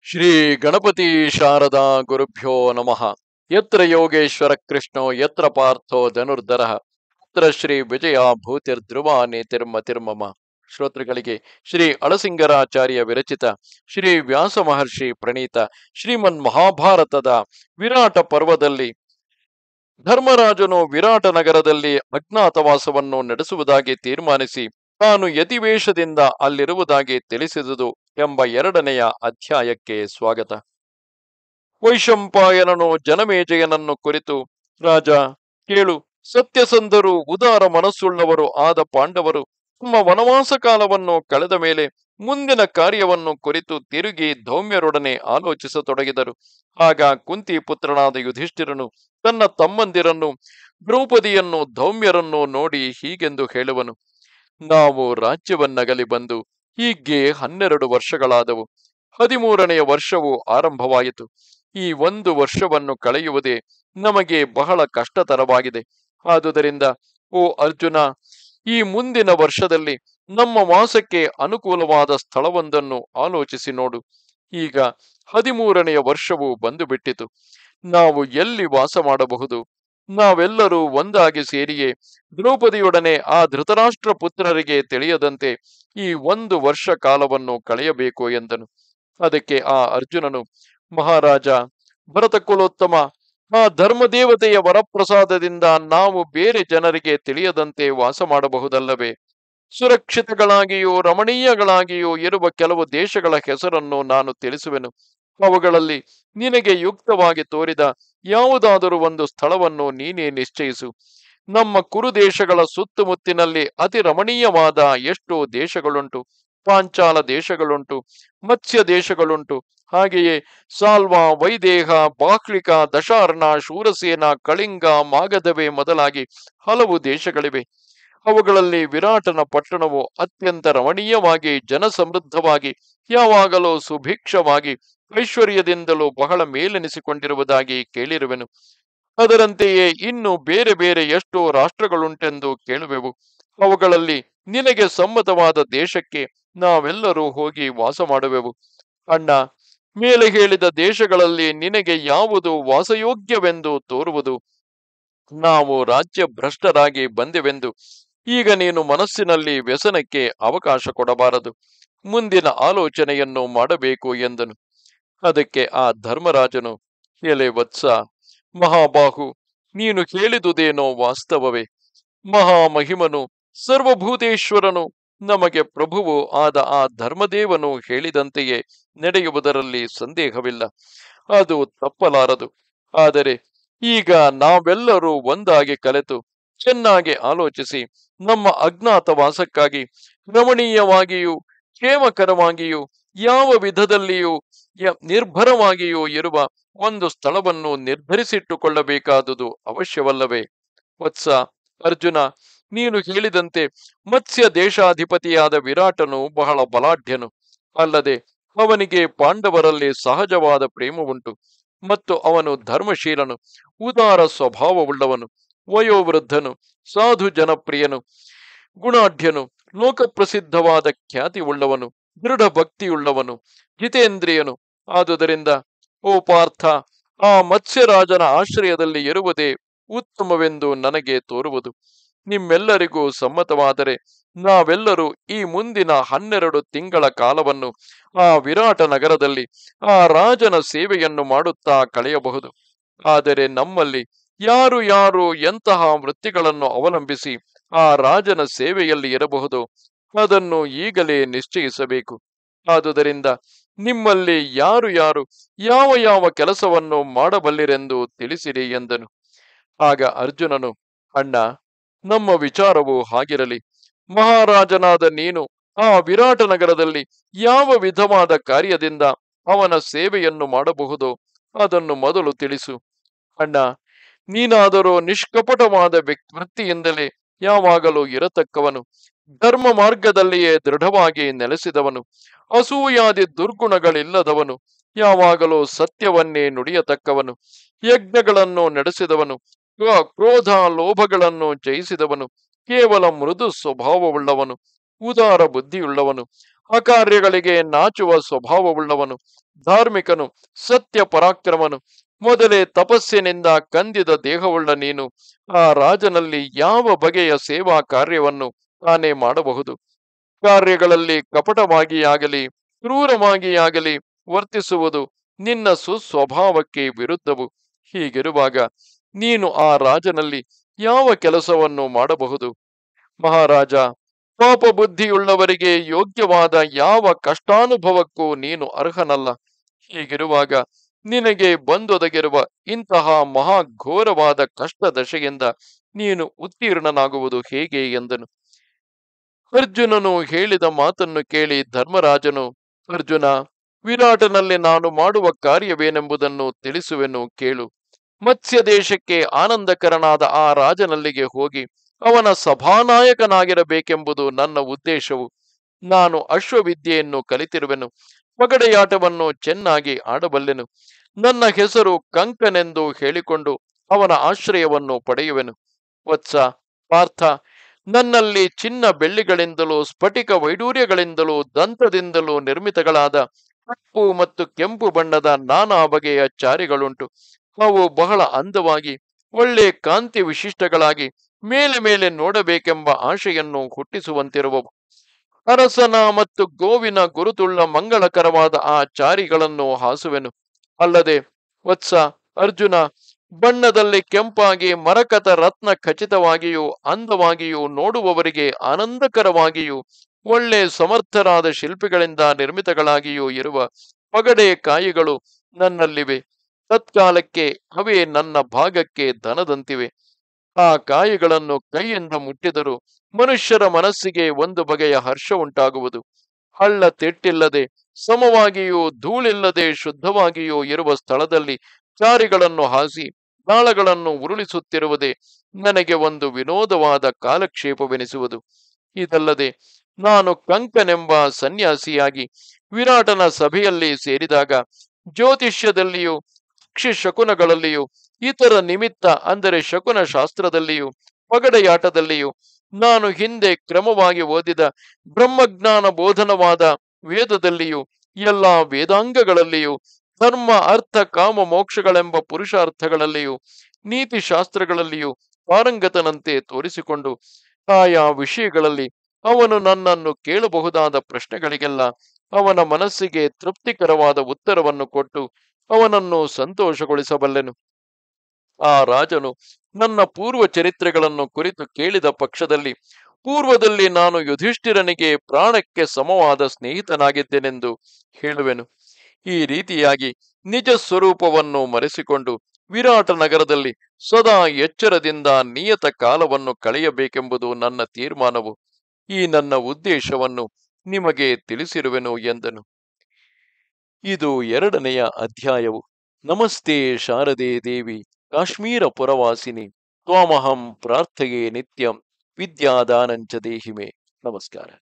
ಶ್ರೀ ಗಣಪತಿ ಶಾರದಾ ಗುರುಭ್ಯೋ ನಮಃ ಯತ್ರ ಯೋಗೇಶ್ವರ ಕೃಷ್ಣೋ ಯತ್ರ ಪಾರ್ಥೋ ಧನುರ್ಧರ ಯತ್ರ ಶ್ರೀ ವಿಜಯ ಭೂತಿರ್ಧ್ರುವ ನೇತಿರ್ಮತಿರ್ಮಮ ಶ್ರೋತೃಗಳಿಗೆ ಶ್ರೀ ಅಳಸಿಂಗರಾಚಾರ್ಯ ವಿರಚಿತ ಶ್ರೀ ವ್ಯಾಸ ಮಹರ್ಷಿ ಪ್ರಣೀತ ಶ್ರೀಮನ್ ಮಹಾಭಾರತದ ವಿರಾಟ ಪರ್ವದಲ್ಲಿ ಧರ್ಮರಾಜನು ವಿರಾಟ ನಗರದಲ್ಲಿ ಅಜ್ಞಾತವಾಸವನ್ನು ನಡೆಸುವುದಾಗಿ ತೀರ್ಮಾನಿಸಿ ತಾನು ಯತಿವೇಷದಿಂದ ಅಲ್ಲಿರುವುದಾಗಿ ತಿಳಿಸಿದುದು ಎಂಬ ಎರಡನೆಯ ಅಧ್ಯಾಯಕ್ಕೆ ಸ್ವಾಗತ ವೈಶಂಪಾಯನನು ಜನಮೇಜಯನನ್ನು ಕುರಿತು ರಾಜ ಕೇಳು ಸತ್ಯಸಂಧರು ಉದಾರ ಮನಸ್ಸುಳ್ಳವರು ಆದ ಪಾಂಡವರು ತಮ್ಮ ವನವಾಸ ಕಾಲವನ್ನು ಕಳೆದ ಮೇಲೆ ಮುಂದಿನ ಕಾರ್ಯವನ್ನು ಕುರಿತು ತಿರುಗಿ ಧೌಮ್ಯರೊಡನೆ ಆಲೋಚಿಸತೊಡಗಿದರು ಆಗ ಕುಂತಿ ಪುತ್ರನಾದ ಯುಧಿಷ್ಠಿರನು ತನ್ನ ತಮ್ಮಂದಿರನ್ನು ದ್ರೌಪದಿಯನ್ನು ಧೌಮ್ಯರನ್ನು ನೋಡಿ ಹೀಗೆಂದು ಹೇಳುವನು ನಾವು ರಾಜ್ಯವನ್ನಗಲಿ ಬಂದು ಹೀಗೆ ಹನ್ನೆರಡು ವರ್ಷಗಳಾದವು ಹದಿಮೂರನೆಯ ವರ್ಷವು ಆರಂಭವಾಯಿತು ಈ ಒಂದು ವರ್ಷವನ್ನು ಕಳೆಯುವುದೇ ನಮಗೆ ಬಹಳ ಕಷ್ಟತರವಾಗಿದೆ ಆದುದರಿಂದ ಓ ಅರ್ಜುನ ಈ ಮುಂದಿನ ವರ್ಷದಲ್ಲಿ ನಮ್ಮ ವಾಸಕ್ಕೆ ಅನುಕೂಲವಾದ ಸ್ಥಳವೊಂದನ್ನು ಆಲೋಚಿಸಿ ನೋಡು ಈಗ ಹದಿಮೂರನೆಯ ವರ್ಷವು ಬಂದು ಬಿಟ್ಟಿತು ನಾವು ಎಲ್ಲಿ ವಾಸ ಮಾಡಬಹುದು ನಾವೆಲ್ಲರೂ ಒಂದಾಗಿ ಸೇರಿಯೇ ದ್ರೌಪದಿಯೊಡನೆ ಆ ಧೃತರಾಷ್ಟ್ರ ಪುತ್ರರಿಗೆ ತಿಳಿಯದಂತೆ ಈ ಒಂದು ವರ್ಷ ಕಾಲವನ್ನು ಕಳೆಯಬೇಕು ಎಂದನು ಅದಕ್ಕೆ ಆ ಅರ್ಜುನನು ಮಹಾರಾಜ ಭರತ ಕುಲೋತ್ತಮ ಆ ಧರ್ಮದೇವತೆಯ ವರಪ್ರಸಾದದಿಂದ ನಾವು ಬೇರೆ ಜನರಿಗೆ ತಿಳಿಯದಂತೆ ವಾಸ ಮಾಡಬಹುದಲ್ಲವೇ ಸುರಕ್ಷಿತಗಳಾಗಿಯೂ ರಮಣೀಯಗಳಾಗಿಯೂ ಇರುವ ಕೆಲವು ದೇಶಗಳ ಹೆಸರನ್ನು ನಾನು ತಿಳಿಸುವೆನು ಅವುಗಳಲ್ಲಿ ನಿನಗೆ ಯುಕ್ತವಾಗಿ ತೋರಿದ ಯಾವುದಾದರೂ ಒಂದು ಸ್ಥಳವನ್ನು ನೀನೇ ನಿಶ್ಚಯಿಸು ನಮ್ಮ ಕುರುದೇಶಗಳ ಸುತ್ತಮುತ್ತಿನಲ್ಲಿ ಅತಿ ರಮಣೀಯವಾದ ಎಷ್ಟೋ ದೇಶಗಳುಂಟು ಪಾಂಚಾಲ ದೇಶಗಳುಂಟು ಮತ್ಸ್ಯ ದೇಶಗಳುಂಟು ಹಾಗೆಯೇ ಸಾಲ್ವಾ ವೈದೇಹ ಬಾಹ್ಲಿಕ ದಶಾರ್ಣ ಶೂರಸೇನ ಕಳಿಂಗ ಮಾಗಧವೆ ಮೊದಲಾಗಿ ಹಲವು ದೇಶಗಳಿವೆ ಅವುಗಳಲ್ಲಿ ವಿರಾಟನ ಪಟ್ಟಣವು ಅತ್ಯಂತ ರಮಣೀಯವಾಗಿ ಜನಸಮೃದ್ಧವಾಗಿ ಯಾವಾಗಲೂ ಸುಭಿಕ್ಷವಾಗಿ ಐಶ್ವರ್ಯದಿಂದಲೂ ಬಹಳ ಮೇಲೆನಿಸಿಕೊಂಡಿರುವುದಾಗಿ ಕೇಳಿರುವೆನು ಅದರಂತೆಯೇ ಇನ್ನು ಬೇರೆ ಬೇರೆ ಎಷ್ಟೋ ರಾಷ್ಟ್ರಗಳುಂಟೆಂದು ಕೇಳುವೆವು ಅವುಗಳಲ್ಲಿ ನಿನಗೆ ಸಮ್ಮತವಾದ ದೇಶಕ್ಕೆ ನಾವೆಲ್ಲರೂ ಹೋಗಿ ವಾಸ ಮಾಡುವೆವು ಅಣ್ಣ ಮೇಲೆ ಹೇಳಿದ ದೇಶಗಳಲ್ಲಿ ನಿನಗೆ ಯಾವುದು ವಾಸಯೋಗ್ಯವೆಂದು ತೋರುವುದು ನಾವು ರಾಜ್ಯ ಭ್ರಷ್ಟರಾಗಿ ಬಂದೆವೆಂದು ಈಗ ನೀನು ಮನಸ್ಸಿನಲ್ಲಿ ವ್ಯಸನಕ್ಕೆ ಅವಕಾಶ ಕೊಡಬಾರದು ಮುಂದಿನ ಆಲೋಚನೆಯನ್ನು ಮಾಡಬೇಕು ಎಂದನು ಅದಕ್ಕೆ ಆ ಧರ್ಮರಾಜನು ಎಲೆ ವತ್ಸ ಮಹಾಬಾಹು ನೀನು ಹೇಳಿದುದೇನೋ ವಾಸ್ತವವೇ ಮಹಾಮಹಿಮನು ಸರ್ವಭೂತೇಶ್ವರನು ನಮಗೆ ಪ್ರಭುವು ಆದ ಆ ಧರ್ಮದೇವನು ಹೇಳಿದಂತೆಯೇ ನಡೆಯುವುದರಲ್ಲಿ ಸಂದೇಹವಿಲ್ಲ ಅದು ತಪ್ಪಲಾರದು ಆದರೆ ಈಗ ನಾವೆಲ್ಲರೂ ಒಂದಾಗಿ ಕಲೆತು ಚೆನ್ನಾಗಿ ಆಲೋಚಿಸಿ ನಮ್ಮ ಅಜ್ಞಾತ ವಾಸಕ್ಕಾಗಿ ರಮಣೀಯವಾಗಿಯೂ ಕ್ಷೇಮಕರವಾಗಿಯೂ ಯಾವ ವಿಧದಲ್ಲಿಯೂ ನಿರ್ಭರವಾಗಿಯೂ ಇರುವ ಒಂದು ಸ್ಥಳವನ್ನು ನಿರ್ಧರಿಸಿಟ್ಟುಕೊಳ್ಳಬೇಕಾದುದು ಅವಶ್ಯವಲ್ಲವೇ ವತ್ಸ ಅರ್ಜುನ ನೀನು ಹೇಳಿದಂತೆ ಮತ್ಸ್ಯ ದೇಶಾಧಿಪತಿಯಾದ ವಿರಾಟನು ಬಹಳ ಬಲಾಢ್ಯನು ಅಲ್ಲದೆ ಅವನಿಗೆ ಪಾಂಡವರಲ್ಲಿ ಸಹಜವಾದ ಪ್ರೇಮವುಂಟು ಮತ್ತು ಅವನು ಧರ್ಮಶೀಲನು ಉದಾರ ಸ್ವಭಾವವುಳ್ಳವನು ವಯೋವೃದ್ಧನು ಸಾಧು ಜನಪ್ರಿಯನು ಗುಣಾಢ್ಯನು ಲೋಕಪ್ರಸಿದ್ಧವಾದ ಖ್ಯಾತಿ ಉಳ್ಳವನು ದೃಢ ಭಕ್ತಿಯುಳ್ಳವನು ಜಿತೇಂದ್ರಿಯನು ಆದುದರಿಂದ ಓ ಪಾರ್ಥ ಆ ಮತ್ಸ್ಯರಾಜನ ಆಶ್ರಯದಲ್ಲಿ ಇರುವುದೇ ಉತ್ತಮವೆಂದು ನನಗೆ ತೋರುವುದು ನಿಮ್ಮೆಲ್ಲರಿಗೂ ಸಮ್ಮತವಾದರೆ ನಾವೆಲ್ಲರೂ ಈ ಮುಂದಿನ ಹನ್ನೆರಡು ತಿಂಗಳ ಕಾಲವನ್ನು ಆ ವಿರಾಟ ನಗರದಲ್ಲಿ ಆ ರಾಜನ ಸೇವೆಯನ್ನು ಮಾಡುತ್ತಾ ಕಳೆಯಬಹುದು ಆದರೆ ನಮ್ಮಲ್ಲಿ ಯಾರು ಯಾರು ಎಂತಹ ವೃತ್ತಿಗಳನ್ನು ಅವಲಂಬಿಸಿ ಆ ರಾಜನ ಸೇವೆಯಲ್ಲಿ ಇರಬಹುದು ಅದನ್ನು ಈಗಲೇ ನಿಶ್ಚಯಿಸಬೇಕು ಆದುದರಿಂದ ನಿಮ್ಮಲ್ಲಿ ಯಾರು ಯಾರು ಯಾವ ಯಾವ ಕೆಲಸವನ್ನು ಮಾಡಬಲ್ಲಿರೆಂದು ತಿಳಿಸಿರಿ ಎಂದನು ಆಗ ಅರ್ಜುನನು ಅಣ್ಣ ನಮ್ಮ ವಿಚಾರವು ಹಾಗಿರಲಿ ಮಹಾರಾಜನಾದ ನೀನು ಆ ವಿರಾಟ ನಗರದಲ್ಲಿ ಯಾವ ವಿಧವಾದ ಕಾರ್ಯದಿಂದ ಅವನ ಸೇವೆಯನ್ನು ಮಾಡಬಹುದೋ ಅದನ್ನು ಮೊದಲು ತಿಳಿಸು ಅಣ್ಣ ನೀನಾದರೂ ನಿಷ್ಕಪಟವಾದ ವೃತ್ತಿಯಿಂದಲೇ ಯಾವಾಗಲೂ ಇರತಕ್ಕವನು ಧರ್ಮ ಮಾರ್ಗದಲ್ಲಿಯೇ ದೃಢವಾಗಿ ನೆಲೆಸಿದವನು ಅಸೂಯಾದಿ ದುರ್ಗುಣಗಳಿಲ್ಲದವನು ಯಾವಾಗಲೂ ಸತ್ಯವನ್ನೇ ನುಡಿಯತಕ್ಕವನು ಯಜ್ಞಗಳನ್ನು ನಡೆಸಿದವನು ಕ್ರೋಧ ಲೋಭಗಳನ್ನು ಜಯಿಸಿದವನು ಕೇವಲ ಮೃದು ಸ್ವಭಾವವುಳ್ಳವನು ಉದಾರ ಬುದ್ಧಿಯುಳ್ಳವನು ಅಕಾರ್ಯಗಳಿಗೆ ನಾಚುವ ಸ್ವಭಾವವುಳ್ಳವನು ಧಾರ್ಮಿಕನು ಸತ್ಯ ಪರಾಕ್ರಮನು ಮೊದಲೇ ತಪಸ್ಸಿನಿಂದ ಕಂದಿದ ದೇಹವುಳ್ಳ ನೀನು ಆ ರಾಜನಲ್ಲಿ ಯಾವ ಬಗೆಯ ಸೇವಾ ಕಾರ್ಯವನ್ನು ತಾನೇ ಮಾಡಬಹುದು ಕಾರ್ಯಗಳಲ್ಲಿ ಕಪಟವಾಗಿಯಾಗಲಿ ಕ್ರೂರವಾಗಿಯಾಗಲಿ ವರ್ತಿಸುವುದು ನಿನ್ನ ಸುಸ್ವಭಾವಕ್ಕೆ ವಿರುದ್ಧವು ಹೀಗಿರುವಾಗ ನೀನು ಆ ರಾಜನಲ್ಲಿ ಯಾವ ಕೆಲಸವನ್ನು ಮಾಡಬಹುದು ಮಹಾರಾಜ ಪಾಪ ಬುದ್ಧಿಯುಳ್ಳವರಿಗೆ ಯೋಗ್ಯವಾದ ಯಾವ ಕಷ್ಟಾನುಭವಕ್ಕೂ ನೀನು ಅರ್ಹನಲ್ಲ ಹೀಗಿರುವಾಗ ನಿನಗೆ ಬಂದೊದಗಿರುವ ಇಂತಹ ಮಹಾಘೋರವಾದ ಕಷ್ಟ ದಶೆಯಿಂದ ನೀನು ಉತ್ತೀರ್ಣನಾಗುವುದು ಹೇಗೆ ಎಂದನು ಅರ್ಜುನನು ಹೇಳಿದ ಮಾತನ್ನು ಕೇಳಿ ಧರ್ಮರಾಜನು ಅರ್ಜುನ ವಿರಾಟನಲ್ಲಿ ನಾನು ಮಾಡುವ ಕಾರ್ಯವೇನೆಂಬುದನ್ನು ತಿಳಿಸುವೆನು ಕೇಳು ಮತ್ಸ್ಯ ದೇಶಕ್ಕೆ ಆನಂದಕರನಾದ ಆ ರಾಜನಲ್ಲಿಗೆ ಹೋಗಿ ಅವನ ಸಭಾನಾಯಕನಾಗಿರಬೇಕೆಂಬುದು ನನ್ನ ಉದ್ದೇಶವು ನಾನು ಅಶ್ವವಿದ್ಯೆಯನ್ನು ಕಲಿತಿರುವೆನು ಪಗಡೆಯಾಟವನ್ನು ಚೆನ್ನಾಗಿ ಆಡಬಲ್ಲೆನು ನನ್ನ ಹೆಸರು ಕಂಕನೆಂದು ಹೇಳಿಕೊಂಡು ಅವನ ಆಶ್ರಯವನ್ನು ಪಡೆಯುವೆನು ವತ್ಸ ಪಾರ್ಥ ನನ್ನಲ್ಲಿ ಚಿನ್ನ ಬೆಳ್ಳಿಗಳಿಂದಲೂ ಸ್ಫಟಿಕ ವೈಡೂರ್ಯಗಳಿಂದಲೂ ದಂತದಿಂದಲೂ ನಿರ್ಮಿತಗಳಾದ ಕಪ್ಪು ಮತ್ತು ಕೆಂಪು ಬಣ್ಣದ ನಾನಾ ಬಗೆಯ ಚಾರಿಗಳುಂಟು ಅವು ಬಹಳ ಅಂದವಾಗಿ ಒಳ್ಳೆ ಕಾಂತಿ ವಿಶಿಷ್ಟಗಳಾಗಿ ಮೇಲೆ ಮೇಲೆ ನೋಡಬೇಕೆಂಬ ಆಶೆಯನ್ನು ಹುಟ್ಟಿಸುವಂತಿರುವವು ಅರಸನ ಮತ್ತು ಗೋವಿನ ಗುರುತುಳ್ಳ ಮಂಗಳಕರವಾದ ಆ ಚಾರಿಗಳನ್ನು ಹಾಸುವೆನು ಅಲ್ಲದೆ ವತ್ಸ ಅರ್ಜುನ ಬಣ್ಣದಲ್ಲಿ ಕೆಂಪಾಗಿ ಮರಕತ ರತ್ನ ಖಚಿತವಾಗಿಯೂ ಅಂದವಾಗಿಯೂ ನೋಡುವವರಿಗೆ ಆನಂದಕರವಾಗಿಯೂ ಒಳ್ಳೆ ಸಮರ್ಥರಾದ ಶಿಲ್ಪಿಗಳಿಂದ ನಿರ್ಮಿತಗಳಾಗಿಯೂ ಇರುವ ಪಗಡೆ ಕಾಯಿಗಳು ನನ್ನಲ್ಲಿವೆ ತತ್ಕಾಲಕ್ಕೆ ಅವೇ ನನ್ನ ಭಾಗಕ್ಕೆ ಧನದಂತಿವೆ ಆ ಕಾಯಿಗಳನ್ನು ಕೈಯಿಂದ ಮುಟ್ಟಿದರೂ ಮನುಷ್ಯರ ಮನಸ್ಸಿಗೆ ಒಂದು ಬಗೆಯ ಹರ್ಷ ಉಂಟಾಗುವುದು ಹಳ್ಳ ತೆಟ್ಟಿಲ್ಲದೆ ಸಮವಾಗಿಯೂ ಧೂಳಿಲ್ಲದೆ ಶುದ್ಧವಾಗಿಯೂ ಇರುವ ಸ್ಥಳದಲ್ಲಿ ಚಾರಿಗಳನ್ನು ಹಾಸಿ ನಾಳಗಳನ್ನು ಉರುಳಿಸುತ್ತಿರುವುದೇ ನನಗೆ ಒಂದು ವಿನೋದವಾದ ಕಾಲಕ್ಷೇಪವೆನಿಸುವುದು ಇದಲ್ಲದೆ ನಾನು ಕಂಕನೆಂಬ ಸನ್ಯಾಸಿಯಾಗಿ ವಿರಾಟನ ಸಭೆಯಲ್ಲಿ ಸೇರಿದಾಗ ಜ್ಯೋತಿಷ್ಯದಲ್ಲಿಯೂ ಪಕ್ಷಿ ಶಕುನಗಳಲ್ಲಿಯೂ ಇತರ ನಿಮಿತ್ತ ಅಂದರೆ ಶಕುನ ಶಾಸ್ತ್ರದಲ್ಲಿಯೂ ಪಗಡೆಯಾಟದಲ್ಲಿಯೂ ನಾನು ಹಿಂದೆ ಕ್ರಮವಾಗಿ ಓದಿದ ಬ್ರಹ್ಮಜ್ಞಾನ ಬೋಧನವಾದ ವೇದದಲ್ಲಿಯೂ ಎಲ್ಲಾ ವೇದಾಂಗಗಳಲ್ಲಿಯೂ ಧರ್ಮ ಅರ್ಥ ಕಾಮ ಮೋಕ್ಷಗಳೆಂಬ ಪುರುಷಾರ್ಥಗಳಲ್ಲಿಯೂ ನೀತಿ ಶಾಸ್ತ್ರಗಳಲ್ಲಿಯೂ ಪಾರಂಗತನಂತೆ ತೋರಿಸಿಕೊಂಡು ಆಯಾ ವಿಷಯಗಳಲ್ಲಿ ಅವನು ನನ್ನನ್ನು ಕೇಳಬಹುದಾದ ಪ್ರಶ್ನೆಗಳಿಗೆಲ್ಲ ಅವನ ಮನಸ್ಸಿಗೆ ತೃಪ್ತಿಕರವಾದ ಉತ್ತರವನ್ನು ಕೊಟ್ಟು ಅವನನ್ನು ಸಂತೋಷಗೊಳಿಸಬಲ್ಲೆನು ಆ ರಾಜನು ನನ್ನ ಪೂರ್ವ ಚರಿತ್ರೆಗಳನ್ನು ಕುರಿತು ಕೇಳಿದ ಪಕ್ಷದಲ್ಲಿ ಪೂರ್ವದಲ್ಲಿ ನಾನು ಯುಧಿಷ್ಠಿರನಿಗೆ ಪ್ರಾಣಕ್ಕೆ ಸಮವಾದ ಸ್ನೇಹಿತನಾಗಿದ್ದೇನೆಂದು ಹೇಳುವೆನು ಈ ರೀತಿಯಾಗಿ ನಿಜ ಸ್ವರೂಪವನ್ನು ಮರೆಸಿಕೊಂಡು ವಿರಾಟ ನಗರದಲ್ಲಿ ಸದಾ ಎಚ್ಚರದಿಂದ ನಿಯತ ಕಾಲವನ್ನು ಕಳೆಯಬೇಕೆಂಬುದು ನನ್ನ ತೀರ್ಮಾನವು ಈ ನನ್ನ ಉದ್ದೇಶವನ್ನು ನಿಮಗೆ ತಿಳಿಸಿರುವೆನು ಎಂದನು ಇದು ಎರಡನೆಯ ಅಧ್ಯಾಯವು ನಮಸ್ತೆ ಶಾರದೆ ದೇವಿ ಕಾಶ್ಮೀರ ಪುರವಾಸಿನಿ ತ್ವಾಮಹಂ ಪ್ರಾರ್ಥಯೇ ನಿತ್ಯಂ ವಿದ್ಯಾದಾನಂಚ ದೇಹಿಮೆ ನಮಸ್ಕಾರ